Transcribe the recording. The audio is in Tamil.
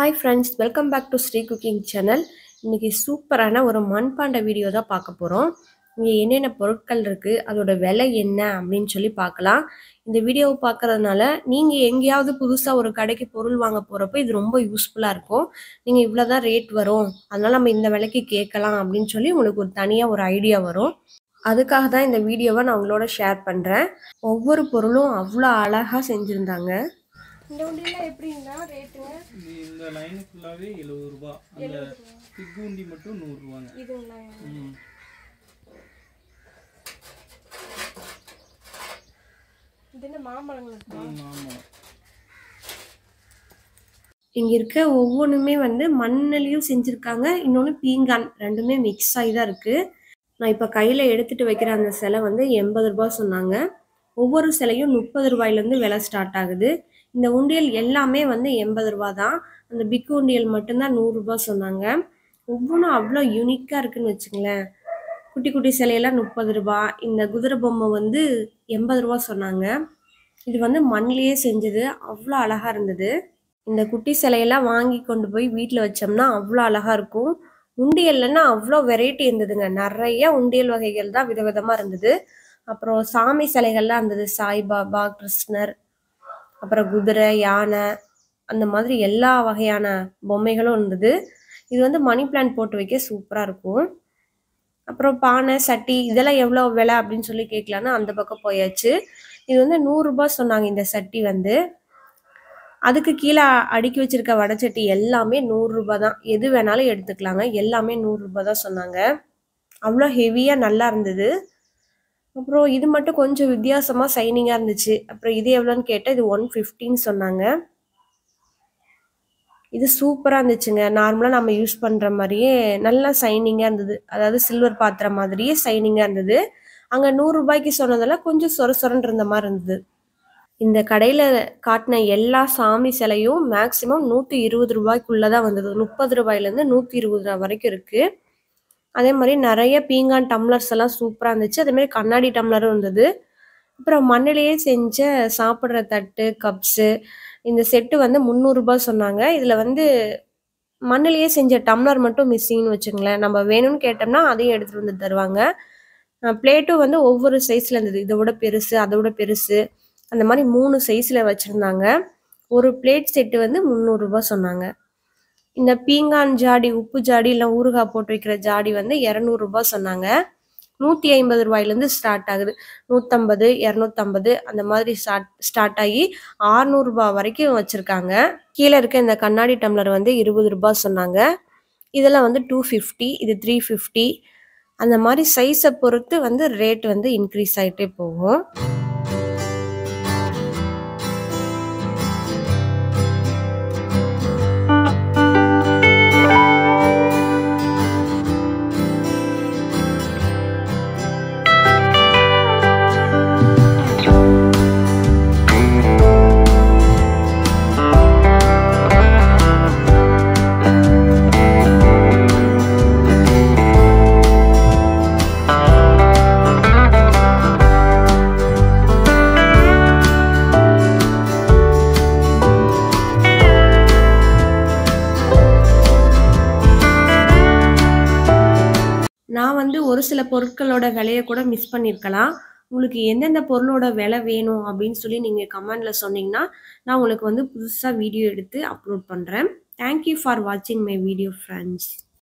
hi friends welcome back to Sri cooking channel இன்றைக்கி சூப்பரான ஒரு மண்பாண்ட வீடியோ தான் பார்க்க போகிறோம் இங்கே என்னென்ன பொருட்கள் இருக்குது அதோட விலை என்ன அப்படின்னு சொல்லி பார்க்கலாம் இந்த வீடியோவை பார்க்குறதுனால நீங்கள் எங்கேயாவது புதுசாக ஒரு கடைக்கு பொருள் வாங்க போகிறப்ப இது ரொம்ப யூஸ்ஃபுல்லாக இருக்கும் நீங்கள் இவ்வளோ தான் ரேட் வரும் அதனால் நம்ம இந்த விலைக்கு கேட்கலாம் அப்படின்னு சொல்லி உங்களுக்கு ஒரு தனியாக ஒரு ஐடியா வரும் அதுக்காக தான் இந்த வீடியோவை நான் உங்களோட ஷேர் பண்ணுறேன் ஒவ்வொரு பொருளும் அவ்வளோ அழகாக செஞ்சுருந்தாங்க இந்த உண்டியெல்லாம் எப்படின்னா ரேட்டுங்க இது இந்த லைன் ஃபுல்லாகவே எழுபது ரூபா அந்த பிக்குண்டி மட்டும் நூறுரூவாங்க இதுங்களா ம் இது என்ன மாம்பழங்கள் ம், ஆமாம் இங்கே இருக்க ஒவ்வொன்றுமே வந்து மண்ணிலையும் செஞ்சுருக்காங்க இன்னொன்று பீங்கான் ரெண்டுமே மிக்ஸ் ஆகி தான் இருக்குது நான் இப்போ கையில் எடுத்துகிட்டு வைக்கிற அந்த சிலை வந்து எண்பது ரூபாய் சொன்னாங்க ஒவ்வொரு சிலையும் முப்பது ரூபாயிலேருந்து விலை ஸ்டார்ட் ஆகுது இந்த உண்டியல் எல்லாமே வந்து எண்பது ரூபா தான் அந்த பிக்கு உண்டியல் மட்டும்தான் நூறுரூபா சொன்னாங்க ஒவ்வொன்றும் அவ்வளோ யூனிக்காக இருக்குன்னு வச்சுங்களேன் குட்டி குட்டி சிலையெல்லாம் முப்பது ரூபா இந்த குதிரை பொம்மை வந்து எண்பது ரூபா சொன்னாங்க இது வந்து மண்ணிலேயே செஞ்சது அவ்வளோ அழகாக இருந்தது இந்த குட்டி சிலையெல்லாம் வாங்கி கொண்டு போய் வீட்டில் வச்சோம்னா அவ்வளோ அழகாக இருக்கும் உண்டியல்லன்னா அவ்வளோ வெரைட்டி இருந்ததுங்க நிறைய உண்டியல் வகைகள் தான் விதவிதமாக இருந்தது அப்புறம் சாமி சிலைகள்லாம் இருந்தது சாய்பாபா கிருஷ்ணர் அப்புறம் குதிரை யானை அந்த மாதிரி எல்லா வகையான பொம்மைகளும் இருந்தது இது வந்து மணி பிளான்ட் போட்டு வைக்க சூப்பராக இருக்கும் அப்புறம் பானை சட்டி இதெல்லாம் எவ்வளோ விலை அப்படின்னு சொல்லி கேட்கலான்னு அந்த பக்கம் போயாச்சு இது வந்து நூறுரூபா சொன்னாங்க இந்த சட்டி வந்து அதுக்கு கீழே அடுக்கி வச்சிருக்க வடைச்சட்டி எல்லாமே நூறுரூபா தான் எது வேணாலும் எடுத்துக்கலாங்க எல்லாமே நூறுரூபா தான் சொன்னாங்க அவ்வளோ ஹெவியாக நல்லா இருந்தது அப்புறம் இது மட்டும் கொஞ்சம் வித்தியாசமாக சைனிங்காக இருந்துச்சு அப்புறம் இது எவ்வளோன்னு கேட்டால் இது ஒன் ஃபிஃப்டின்னு சொன்னாங்க இது சூப்பராக இருந்துச்சுங்க நார்மலாக நம்ம யூஸ் பண்ணுற மாதிரியே நல்லா சைனிங்காக இருந்தது அதாவது சில்வர் பாத்திரம் மாதிரியே சைனிங்காக இருந்தது அங்கே நூறுரூபாய்க்கு சொன்னதெல்லாம் கொஞ்சம் சொர சொரன்னு இருந்த மாதிரி இருந்தது இந்த கடையில் காட்டின எல்லா சாமி சிலையும் மேக்ஸிமம் நூற்றி இருபது ரூபாய்க்குள்ளே தான் வந்தது முப்பது ரூபாயிலேருந்து நூற்றி இருபது ரூபா வரைக்கும் இருக்குது அதே மாதிரி நிறைய பீங்கான் டம்ளர்ஸ் எல்லாம் சூப்பராக இருந்துச்சு அதே மாதிரி கண்ணாடி டம்ளரும் இருந்தது அப்புறம் மண்ணிலேயே செஞ்ச சாப்பிட்ற தட்டு கப்ஸு இந்த செட்டு வந்து முந்நூறுரூபா சொன்னாங்க இதில் வந்து மண்ணிலேயே செஞ்ச டம்ளர் மட்டும் மிஸ்ஸிங்னு வச்சுங்களேன் நம்ம வேணும்னு கேட்டோம்னா அதையும் எடுத்துகிட்டு வந்து தருவாங்க பிளேட்டும் வந்து ஒவ்வொரு சைஸில் இருந்தது இதை விட பெருசு அதை விட பெருசு அந்த மாதிரி மூணு சைஸில் வச்சுருந்தாங்க ஒரு பிளேட் செட்டு வந்து முந்நூறுரூபா சொன்னாங்க இந்த பீங்கான் ஜாடி உப்பு ஜாடி இல்லை ஊறுகாய் போட்டு வைக்கிற ஜாடி வந்து இரநூறுபா சொன்னாங்க நூற்றி ஐம்பது ரூபாயிலேருந்து ஸ்டார்ட் ஆகுது நூற்றம்பது இரநூத்தம்பது அந்த மாதிரி ஸ்டார்ட் ஸ்டார்ட் ஆகி ஆறுநூறுபா வரைக்கும் வச்சுருக்காங்க கீழே இருக்க இந்த கண்ணாடி டம்ளர் வந்து இருபது ரூபாய் சொன்னாங்க இதெல்லாம் வந்து டூ ஃபிஃப்டி இது த்ரீ ஃபிஃப்டி அந்த மாதிரி சைஸை பொறுத்து வந்து ரேட் வந்து இன்க்ரீஸ் ஆகிட்டே போகும் நான் வந்து ஒரு சில பொருட்களோட விலையை கூட மிஸ் பண்ணியிருக்கலாம் உங்களுக்கு எந்தெந்த பொருளோட விலை வேணும் அப்படின்னு சொல்லி நீங்கள் கமெண்டில் சொன்னீங்கன்னா நான் உங்களுக்கு வந்து புதுசாக வீடியோ எடுத்து அப்லோட் பண்ணுறேன் தேங்க்யூ ஃபார் வாட்சிங் மை வீடியோ ஃப்ரெண்ட்ஸ்